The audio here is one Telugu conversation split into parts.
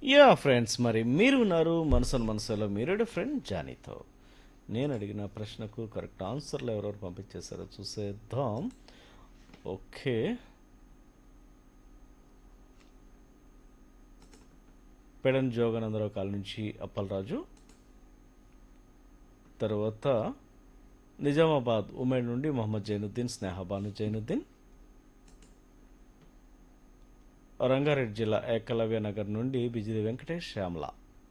యా ఫ్రెండ్స్ మరి మీరు ఉన్నారు మనసును మనసులో మీరుడు ఫ్రెండ్ జానీతో నేను అడిగిన ప్రశ్నకు కరెక్ట్ ఆన్సర్లు ఎవరెవరు పంపించేశారో చూసేద్దాం ఓకే పెడన్ జోగానందరావు కాల నుంచి అప్పలరాజు తర్వాత నిజామాబాద్ ఉమేడ్ నుండి మొహమ్మద్ జైనుద్దీన్ స్నేహబాను జైనుద్దీన్ రంగారెడ్డి జిల్లా ఏకలవ్య నగర్ నుండి బిజిలి వెంకటేష్ శ్యామల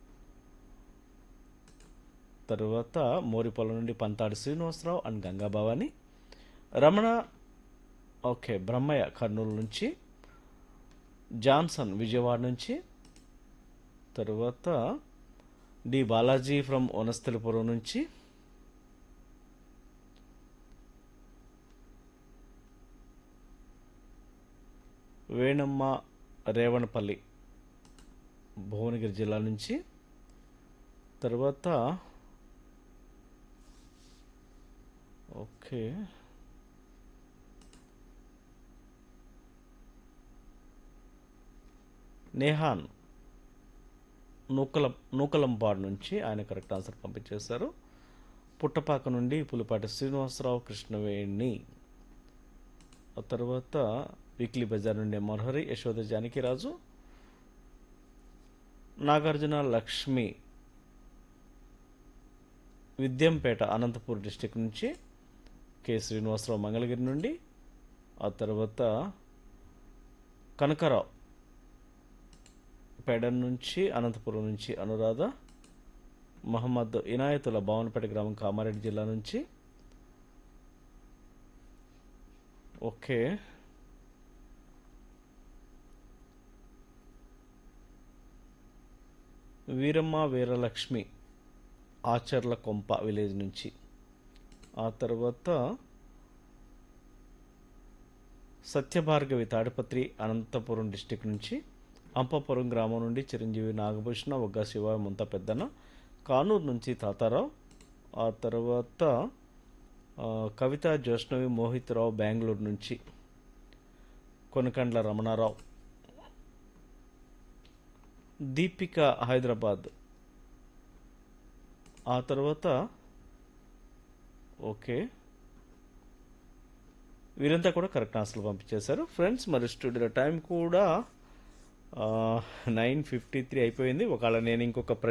తరువాత మోరిపొలం నుండి పంతాడి శ్రీనివాసరావు అండ్ గంగా భవాని రమణ ఓకే బ్రహ్మయ్య కర్నూలు నుంచి జాన్సన్ విజయవాడ నుంచి తరువాత డి బాలాజీ ఫ్రమ్ వనస్థలిపురం నుంచి వేణమ్మ రేవణపల్లి భువనగిరి జిల్లా నుంచి తర్వాత ఓకే నేహాన్ నూకల నూకలంపాడు నుంచి ఆయన కరెక్ట్ ఆన్సర్ పంపించేశారు పుట్టపాక నుండి పులిపాటి శ్రీనివాసరావు కృష్ణవేణి ఆ తర్వాత వీక్లీ బజార్ నుండి మనోహరి యశోద జానకిరాజు నాగార్జున లక్ష్మి విద్యంపేట అనంతపూర్ డిస్టిక్ నుంచి కె శ్రీనివాసరావు మంగళగిరి నుండి ఆ తర్వాత కనకరావు పెడన్ నుంచి అనంతపురం నుంచి అనురాధ మహమ్మద్ ఇనాయతుల భావనపేట గ్రామం కామారెడ్డి జిల్లా నుంచి ఓకే వీరమ్మ వీరలక్ష్మి ఆచర్ల కొంప విలేజ్ నుంచి ఆ తర్వాత సత్యభార్గవి తాడిపత్రి అనంతపురం డిస్టిక్ నుంచి అంపపురం గ్రామం నుండి చిరంజీవి నాగభూషణ ఒగ్గా శివ ముంత పెద్దన కానూరు నుంచి తాతారావు ఆ తర్వాత ఆ, కవిత జోష్ణవి మోహిత్రావు బెంగళూరు నుంచి కొనకండ్ల రమణారావు దీపిక హైదరాబాద్ ఆ తర్వాత ఓకే వీరంతా కూడా కరెక్ట్ ఆన్సర్లు పంపించేశారు ఫ్రెండ్స్ మరి స్టూడియో టైం కూడా నైన్ ఫిఫ్టీ త్రీ అయిపోయింది ఒకవేళ నేను ఇంకొక